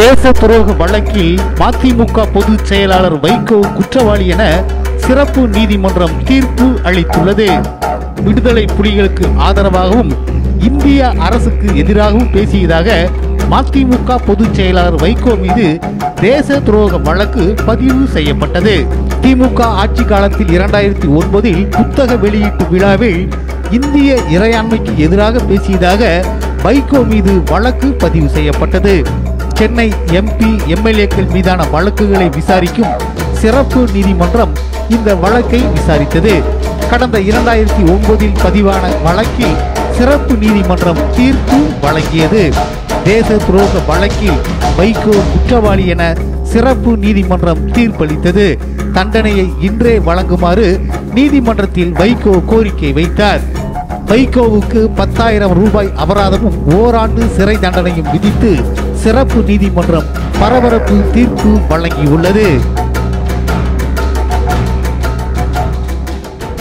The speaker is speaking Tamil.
தேச துரோக வழக்கில் மதிமுக பொதுச் செயலாளர் வைகோ குற்றவாளி என சிறப்பு நீதிமன்றம் தீர்ப்பு அளித்துள்ளது விடுதலை புலிகளுக்கு ஆதரவாகவும் இந்திய அரசுக்கு எதிராகவும் பேசியதாக மதிமுக பொதுச் செயலாளர் வைகோ மீது தேச துரோக வழக்கு பதிவு செய்யப்பட்டது திமுக ஆட்சி காலத்தில் இரண்டாயிரத்தி ஒன்பதில் புத்தக வெளியீட்டு விழாவில் இந்திய இறையாண்மைக்கு எதிராக பேசியதாக வைகோ மீது வழக்கு பதிவு செய்யப்பட்டது சென்னை எம்பி எம்எல்ஏக்கள் மீதான வழக்குகளை விசாரிக்கும் சிறப்பு நீதிமன்றம் இந்த வழக்கை விசாரித்தது கடந்த இரண்டாயிரத்தி ஒன்பதில் பதிவான வழக்கில் சிறப்பு நீதிமன்றம் தீர்ப்பு வழங்கியது தேச துரோக வழக்கில் வைகோ குற்றவாளி என சிறப்பு நீதிமன்றம் தீர்ப்பளித்தது தண்டனையை இன்றே வழங்குமாறு நீதிமன்றத்தில் வைகோ கோரிக்கை வைத்தார் வைகோவுக்கு பத்தாயிரம் ரூபாய் அபராதமும் ஓராண்டு சிறை தண்டனையும் விதித்து சிறப்பு நீதிமன்றம் பரபரப்பு தீர்ப்பு வழங்கியுள்ளது